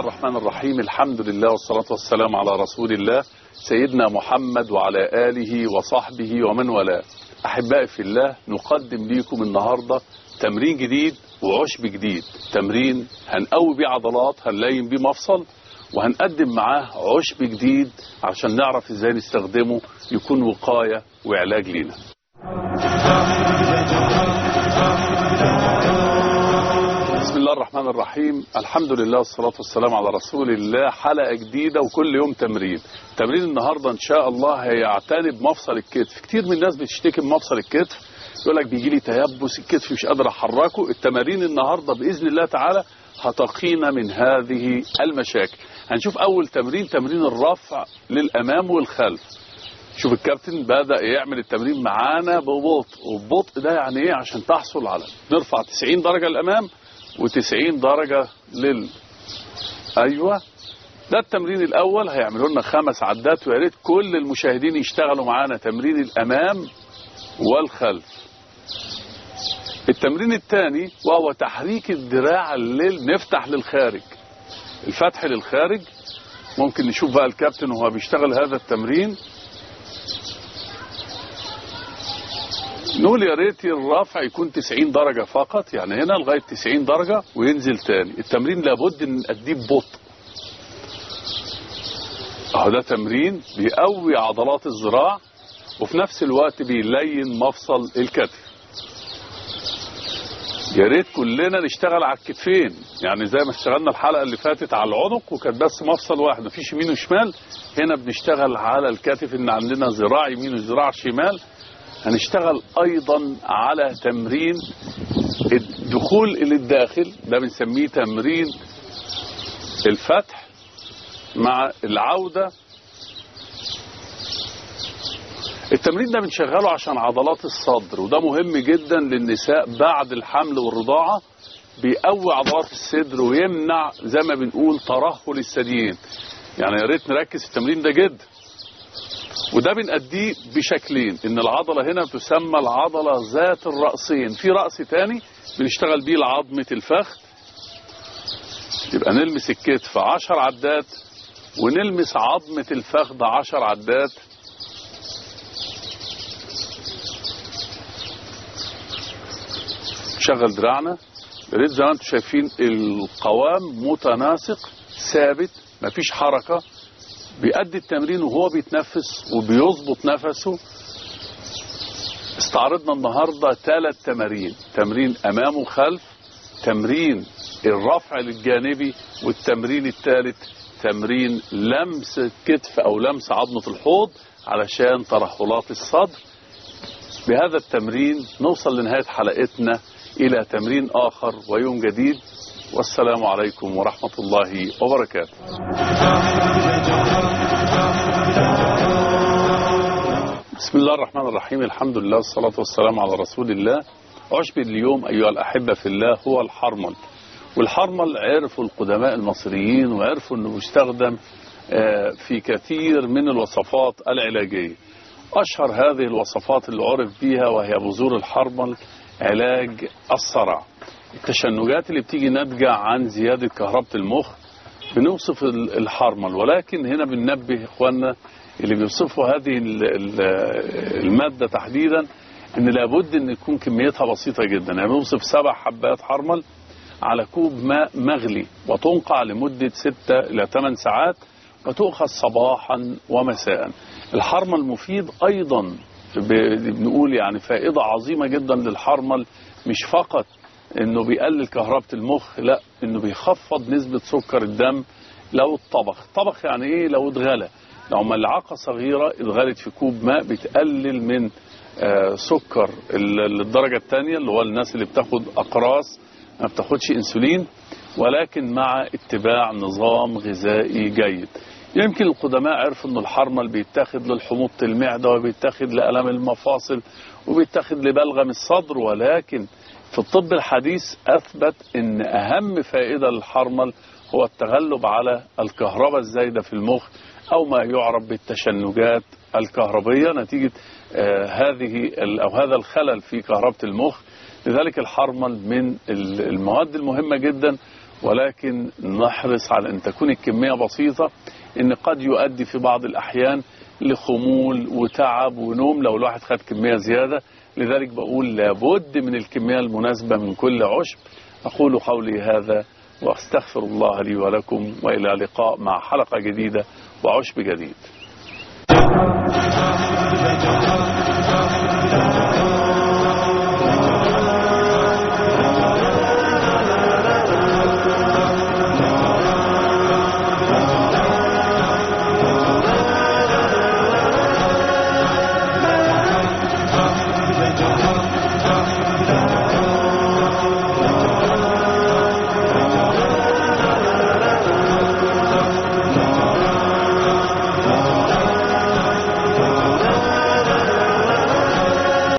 الرحمن الرحيم الحمد لله والصلاة والسلام على رسول الله سيدنا محمد وعلى آله وصحبه ومن والاه أحبائي في الله نقدم لكم النهاردة تمرين جديد وعشب جديد تمرين هنقوي بيه عضلات هنلاين بيه مفصل وهنقدم معاه عشب جديد عشان نعرف ازاي نستخدمه يكون وقاية وعلاج لينا بسم الله الرحمن الرحيم الحمد لله والصلاة والسلام على رسول الله حلقة جديدة وكل يوم تمرين تمرين النهاردة إن شاء الله هيعتني بمفصل الكتف كتير من الناس بتشتكي من مفصل الكتف يقول لك بيجي لي تيبس الكتف مش قادر أحركه التمارين النهاردة بإذن الله تعالى هتقينا من هذه المشاكل هنشوف أول تمرين تمرين الرفع للأمام والخلف شوف الكابتن بدأ يعمل التمرين معانا ببطء والبطء ده يعني ايه عشان تحصل على نرفع 90 درجة للأمام و90 درجة لل أيوة ده التمرين الأول هيعملوا لنا خمس عدات ويا ريت كل المشاهدين يشتغلوا معانا تمرين الأمام والخلف التمرين الثاني وهو تحريك الذراع لل نفتح للخارج الفتح للخارج ممكن نشوف بقى الكابتن وهو بيشتغل هذا التمرين نقول يا ريت الرفع يكون 90 درجة فقط يعني هنا لغاية 90 درجة وينزل تاني التمرين لابد ان اديه ببطء اهو ده تمرين بيقوي عضلات الذراع وفي نفس الوقت بيلين مفصل الكتف يا ريت كلنا نشتغل على الكتفين يعني زي ما اشتغلنا الحلقة اللي فاتت على العنق وكانت بس مفصل واحد مفيش يمين وشمال هنا بنشتغل على الكتف ان عندنا ذراع يمين وذراع شمال هنشتغل ايضا على تمرين الدخول الى الداخل ده بنسميه تمرين الفتح مع العودة التمرين ده بنشغله عشان عضلات الصدر وده مهم جدا للنساء بعد الحمل والرضاعة بيقوي عضلات الصدر ويمنع زي ما بنقول ترهل الثديين يعني يا ريت نركز في التمرين ده جدا وده بنأديه بشكلين ان العضلة هنا تسمى العضلة ذات الرأسين في رأس تاني بنشتغل بيه لعظمة الفخذ يبقى نلمس الكتف عشر عدات ونلمس عظمة الفخذ عشر عدات نشغل دراعنا يا ريت زي ما انتم شايفين القوام متناسق ثابت مفيش حركة بيأدي التمرين وهو بيتنفس وبيظبط نفسه استعرضنا النهاردة ثلاث تمارين تمرين أمام وخلف تمرين الرفع للجانبي والتمرين الثالث تمرين لمس الكتف أو لمس عظمة الحوض علشان ترهلات الصدر بهذا التمرين نوصل لنهاية حلقتنا إلى تمرين آخر ويوم جديد والسلام عليكم ورحمة الله وبركاته بسم الله الرحمن الرحيم الحمد لله والصلاة والسلام على رسول الله عشب اليوم أيها الأحبة في الله هو الحرمل والحرمل عرفوا القدماء المصريين وعرفوا أنه يستخدم في كثير من الوصفات العلاجية أشهر هذه الوصفات اللي عرف بيها وهي بذور الحرمل علاج الصرع التشنجات اللي بتيجي ناتجة عن زيادة كهربة المخ بنوصف الحرمل ولكن هنا بننبه إخواننا اللي بيوصفوا هذه المادة تحديدا ان لابد ان يكون كميتها بسيطة جدا يعني بنوصف سبع حبات حرمل على كوب ماء مغلي وتنقع لمدة ستة إلى 8 ساعات وتؤخذ صباحا ومساء الحرمل مفيد أيضا بنقول يعني فائدة عظيمة جدا للحرمل مش فقط انه بيقلل كهربة المخ لا انه بيخفض نسبة سكر الدم لو الطبخ طبخ يعني ايه لو اتغلى لو ملعقة صغيرة اتغلت في كوب ماء بتقلل من آه سكر الدرجة الثانية اللي هو الناس اللي بتاخد أقراص ما بتاخدش انسولين ولكن مع اتباع نظام غذائي جيد يمكن القدماء عرفوا ان الحرمل بيتاخد للحموضة المعدة وبيتاخد لألم المفاصل وبيتاخد لبلغم الصدر ولكن في الطب الحديث أثبت أن أهم فائدة للحرمل هو التغلب على الكهرباء الزايدة في المخ أو ما يعرف بالتشنجات الكهربية نتيجة آه هذه أو هذا الخلل في كهربة المخ لذلك الحرمل من المواد المهمة جدا ولكن نحرص على أن تكون الكمية بسيطة إن قد يؤدي في بعض الأحيان لخمول وتعب ونوم لو الواحد خد كمية زيادة لذلك بقول لابد من الكمية المناسبة من كل عشب أقول قولي هذا وأستغفر الله لي ولكم وإلى لقاء مع حلقة جديدة وعشب جديد